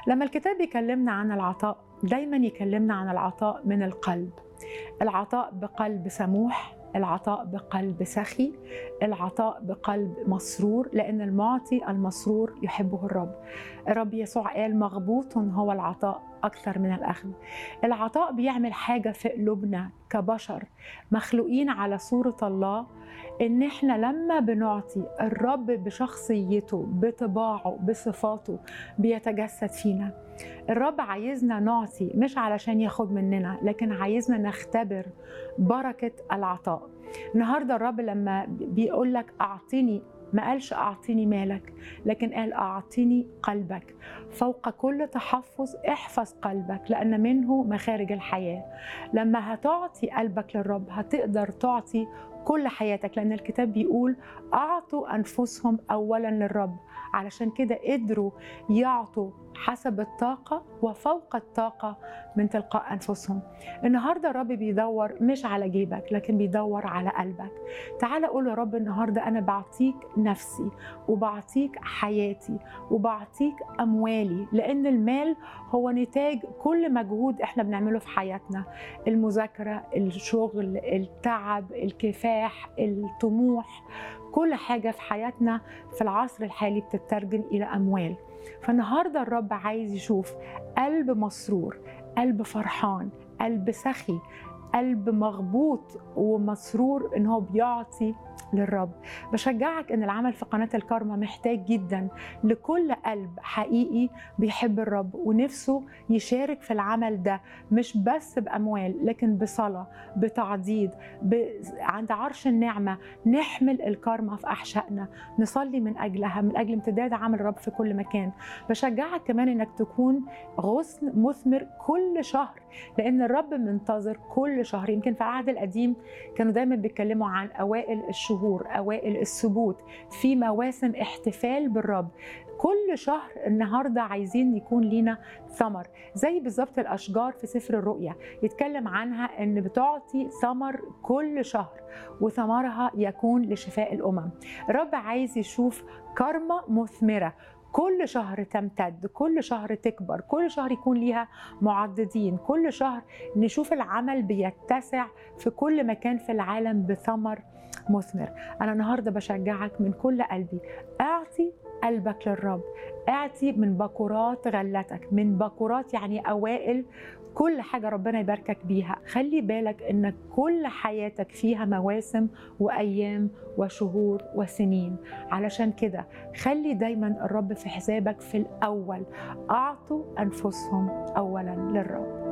لما الكتاب يكلمنا عن العطاء دايما يكلمنا عن العطاء من القلب العطاء بقلب سموح العطاء بقلب سخي العطاء بقلب مسرور لأن المعطي المسرور يحبه الرب الرب يسوع قال مغبوط هو العطاء أكثر من الأخذ العطاء بيعمل حاجة في قلوبنا كبشر مخلوقين على صورة الله إن إحنا لما بنعطي الرب بشخصيته بطباعه بصفاته بيتجسد فينا الرب عايزنا نعطي مش علشان ياخد مننا لكن عايزنا نختبر بركة العطاء النهاردة الرب لما بيقول لك أعطيني ما قالش أعطيني مالك لكن قال أعطيني قلبك فوق كل تحفظ احفظ قلبك لأن منه مخارج الحياة لما هتعطي قلبك للرب هتقدر تعطي كل حياتك لأن الكتاب بيقول أعطوا أنفسهم أولا للرب علشان كده قدروا يعطوا حسب الطاقة وفوق الطاقة من تلقاء أنفسهم النهاردة الرب بيدور مش على جيبك لكن بيدور على قلبك تعال قول يا رب النهاردة أنا بعطيك نفسي وبعطيك حياتي وبعطيك أموالي لأن المال هو نتاج كل مجهود إحنا بنعمله في حياتنا المذاكرة الشغل التعب الكفاح الطموح كل حاجة في حياتنا في العصر الحالي بتترجم إلى أموال فالنهارده الرب عايز يشوف قلب مسرور قلب فرحان قلب سخي قلب مغبوط ومسرور ان هو بيعطي للرب بشجعك ان العمل في قناه الكارما محتاج جدا لكل قلب حقيقي بيحب الرب ونفسه يشارك في العمل ده مش بس باموال لكن بصلاه بتعضيد ب... عند عرش النعمه نحمل الكارما في احشائنا نصلي من اجلها من اجل امتداد عمل الرب في كل مكان بشجعك كمان انك تكون غصن مثمر كل شهر لان الرب منتظر كل شهر يمكن في العهد القديم كانوا دايما بيتكلموا عن اوائل الشهور اوائل السبوت في مواسم احتفال بالرب كل شهر النهارده عايزين يكون لينا ثمر زي بالظبط الاشجار في سفر الرؤيا يتكلم عنها ان بتعطي ثمر كل شهر وثمرها يكون لشفاء الامم الرب عايز يشوف كرمه مثمره كل شهر تمتد كل شهر تكبر كل شهر يكون ليها معددين كل شهر نشوف العمل بيتسع في كل مكان في العالم بثمر مثمر انا النهارده بشجعك من كل قلبي اعطي قلبك للرب اعطي من بكرات غلتك من بكرات يعني اوائل كل حاجه ربنا يباركك بيها خلي بالك ان كل حياتك فيها مواسم وايام وشهور وسنين علشان كده خلي دايما الرب في حسابك في الاول اعطوا انفسهم اولا للرب